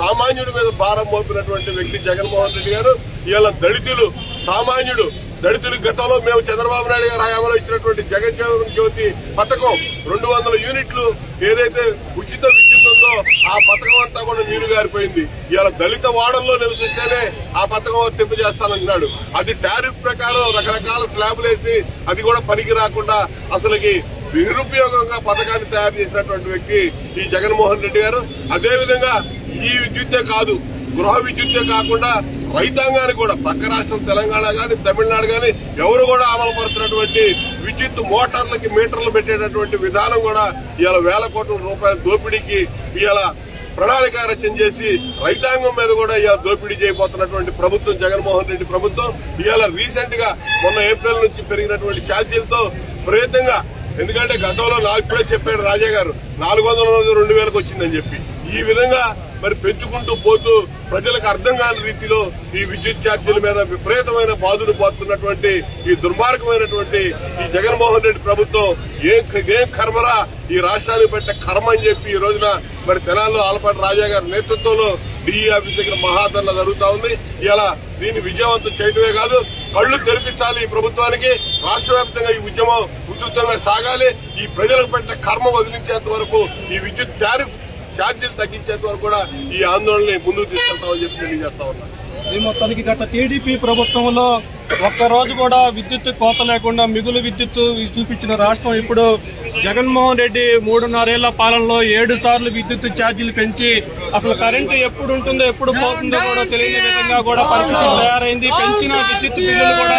సామాన్యుడి మీద భారం మోపినటువంటి వ్యక్తి జగన్మోహన్ రెడ్డి గారు ఇవాళ దళితులు సామాన్యుడు దళితులు గతంలో మేము చంద్రబాబు నాయుడు గారు హయాంలో ఇచ్చినటువంటి జగజ్జీవన్ జ్యోతి పథకం రెండు వందల యూనిట్లు ఏదైతే ఉచిత విద్యుత్ ఉందో ఆ పథకం అంతా కూడా నీరు గారిపోయింది ఇవాళ దళిత వాడల్లో నివసిస్తేనే ఆ పథకం వర్తింపు చేస్తానంటున్నాడు అది టారిఫ్ ప్రకారం రకరకాల స్లాబులు వేసి అది కూడా పనికి రాకుండా అసలుకి నిరుపయోగంగా పథకాన్ని తయారు చేసినటువంటి వ్యక్తి ఈ జగన్మోహన్ రెడ్డి గారు అదేవిధంగా ఈ విద్యుత్తే కాదు గృహ విద్యుత్తే కాకుండా రైతాంగానికి కూడా పక్క రాష్ట్రం తెలంగాణ గాని తమిళనాడు గాని ఎవరు కూడా అమలు పడుతున్నటువంటి విద్యుత్ మోటార్లకి మీటర్లు పెట్టేటటువంటి విధానం కూడా ఇవాళ వేల కోట్ల రూపాయల దోపిడీకి ఇవాళ ప్రణాళిక రచన చేసి రైతాంగం మీద కూడా ఇవాళ దోపిడీ చేయబోతున్నటువంటి ప్రభుత్వం జగన్మోహన్ రెడ్డి ప్రభుత్వం ఇవాళ రీసెంట్ గా మొన్న ఏప్రిల్ నుంచి పెరిగినటువంటి ఛార్జీలతో విపరీతంగా ఎందుకంటే గతంలో నాకు ఇప్పుడే చెప్పాడు రాజా గారు నాలుగు వందల రెండు వేలకు వచ్చిందని చెప్పి ఈ విధంగా మరి పెంచుకుంటూ పోతూ ప్రజలకు అర్థం కాని రీతిలో ఈ విద్యుత్ ఛార్జీల మీద విపరీతమైన బాధుడు పోతున్నటువంటి ఈ దుర్మార్గమైనటువంటి ఈ జగన్మోహన్ రెడ్డి ప్రభుత్వం ఏం ఏం కర్మరా ఈ రాష్ట్రానికి పెట్టే కర్మ అని చెప్పి ఈ రోజున మరి తెనాల్లో ఆలపాటి రాజా గారి నేతృత్వంలో డిఈ ఆఫీస్ దగ్గర మహాధరణ జరుగుతా ఉంది ఇలా దీన్ని విజయవంతం చేయడమే కాదు కళ్ళు తెరిపించాలి ఈ ప్రభుత్వానికి రాష్ట్ర వ్యాప్తంగా ఈ ఉద్యమం ఉధృతంగా సాగాలి ఈ ప్రజలకు పెట్టే కర్మ వదిలించేంత వరకు ఈ విద్యుత్ టారిఫ్ ఛార్జీలు తగ్గించేంత వరకు కూడా ఈ ఆందోళనని ముందుకు తీసుకెళ్తామని చెప్పి తెలియజేస్తా ఉన్నాను ఈ మొత్తానికి గత టీడీపీ ప్రభుత్వంలో ఒక్క రోజు కూడా విద్యుత్ కోత లేకుండా మిగులు విద్యుత్ చూపించిన రాష్ట్రం ఇప్పుడు జగన్మోహన్ రెడ్డి మూడున్నరేళ్ల పాలనలో ఏడు సార్లు విద్యుత్ ఛార్జీలు పెంచి అసలు కరెంటు ఎప్పుడు ఉంటుందో ఎప్పుడు పోతుందో కూడా తెలియని విధంగా కూడా పరిస్థితి తయారైంది పెంచిన విద్యుత్ బిల్లులు కూడా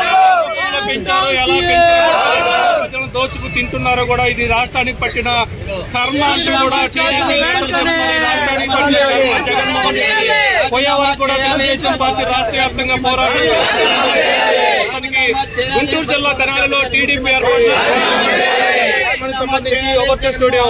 ఎలా పెంచారో ఎలా పెంచారో ప్రజలను దోచుకు తింటున్నారో కూడా ఇది రాష్ట్రానికి పట్టిన కర్మ అంటూ కూడా టీడీపీ నేతలు చెబుతున్నారు. ఈ రాష్ట్రానికి పట్టిన కర్మ జగన్మోహన్ రెడ్డి పోయేవారు కూడా తెలుగుదేశం పార్టీ రాష్ట్ర వ్యాప్తంగా పోరాటం చేస్తున్నారు. మొత్తానికి గుంటూరు జిల్లా తెనాలిలో టీడీపీ ఏర్పాటు చేస్తున్నారు సంబంధించి ఒకటే స్టూడియో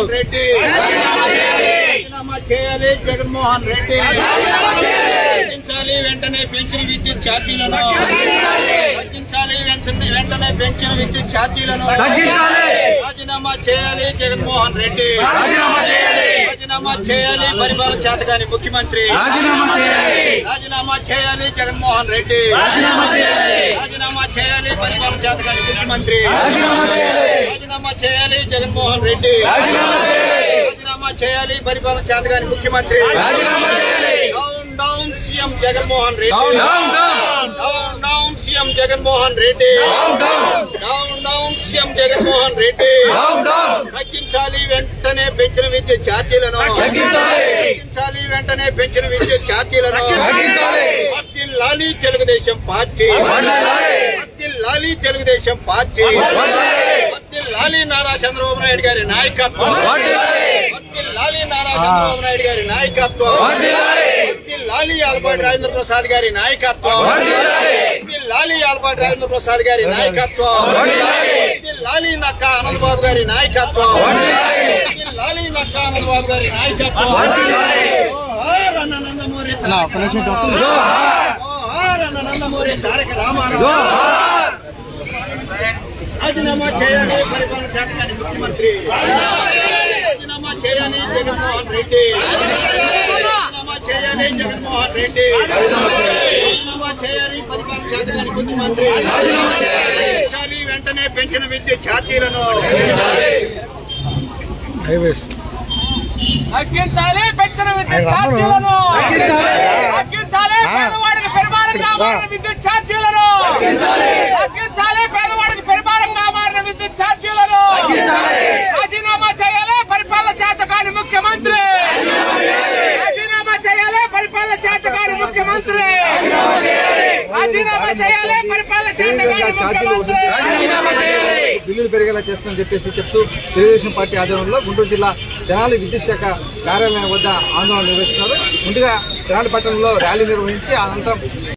రాజీనామా చేయాలి జగన్మోహన్ రెడ్డి తగ్గించాలి వెంటనే పెంచిన విద్యుత్ ఛార్జీలను తగ్గించాలి వెంటనే వెంటనే పెంచిన విద్యుత్ ఛార్జీలను రాజీనామా చేయాలి జగన్మోహన్ రెడ్డి రాజీనామా చేయాలి పరిపాలన చేతగాని ముఖ్యమంత్రి రాజీనామా చేయాలి జగన్మోహన్ రెడ్డి రాజీనామా చేయాలి పరిపాలన చేతగాని ముఖ్యమంత్రి రాజీనామా చేయాలి జగన్మోహన్ రెడ్డి రాజీనామా చేయాలి పరిపాలన చేతగాని ముఖ్యమంత్రి down down CM Jaganmohan Reddy down down CM Jaganmohan Reddy down down CM Jaganmohan Reddy తగ్గించాలి వెంటనే పెంచిన విద్యుత్ ఛార్జీలను తగ్గించాలి వెంటనే పెంచిన విద్యుత్ ఛార్జీలను లాలి తెలుగుదేశం పార్టీ లాలి తెలుగుదేశం పార్టీ లాలి నారా చంద్రబాబు నాయుడు గారి నాయకత్వం లాలి నారా చంద్రబాబు నాయుడు గారి నాయకత్వం లాలి ఆల్పాటి రాజేంద్ర ప్రసాద్ గారి నాయకత్వం లాలి ఆల్పాటి రాజేంద్ర ప్రసాద్ గారి నాయకత్వం లాలి నక్క ఆనంద్ బాబు గారి నాయకత్వం లాలి నక్క ఆనంద్ బాబు గారి నాయకత్వం జోహార్ అన్న నందమూరి జోహార్ అన్న నందమూరి తారక రామారావు రాజీనామా చేయాలి పరిపాలన చేతకాని ముఖ్యమంత్రి రాజీనామా చేయాలి జగన్మోహన్ రెడ్డి రాజీనామా చేయాలి జగన్మోహన్ రెడ్డి రాజీనామా చేయాలి పరిపాలన చేతకాని ముఖ్యమంత్రి తగ్గించాలి వెంటనే పెంచిన విద్యుత్ ఛార్జీలను తగ్గించాలి పెంచిన విద్యుత్ ఛార్జీలను తగ్గించాలి పేదవాడికి పెరుమారంగా మారిన విద్యుత్ ఛార్జీలను తగ్గించాలి పేదవాడికి పెరుమారంగా మారిన విద్యుత్ ఛార్జీలను రాజీనామా చేయాలి పరిపాలన చేత కాని ముఖ్యమంత్రి రాజీనామా చేయాలి పరిపాలన చేత కాని ముఖ్యమంత్రి రాజీనామా చేయాలి పరిపాలన చేత కాని ముఖ్యమంత్రి బిల్లులు పెరిగేలా చేస్తుందని చెప్పేసి చెప్తూ తెలుగుదేశం పార్టీ ఆధ్వర్యంలో గుంటూరు జిల్లా తెనాలి విద్యుత్ శాఖ కార్యాలయం వద్ద ఆందోళన నిర్వహిస్తున్నారు ముందుగా తెనాలి పట్టణంలో ర్యాలీ నిర్వహించి అనంతరం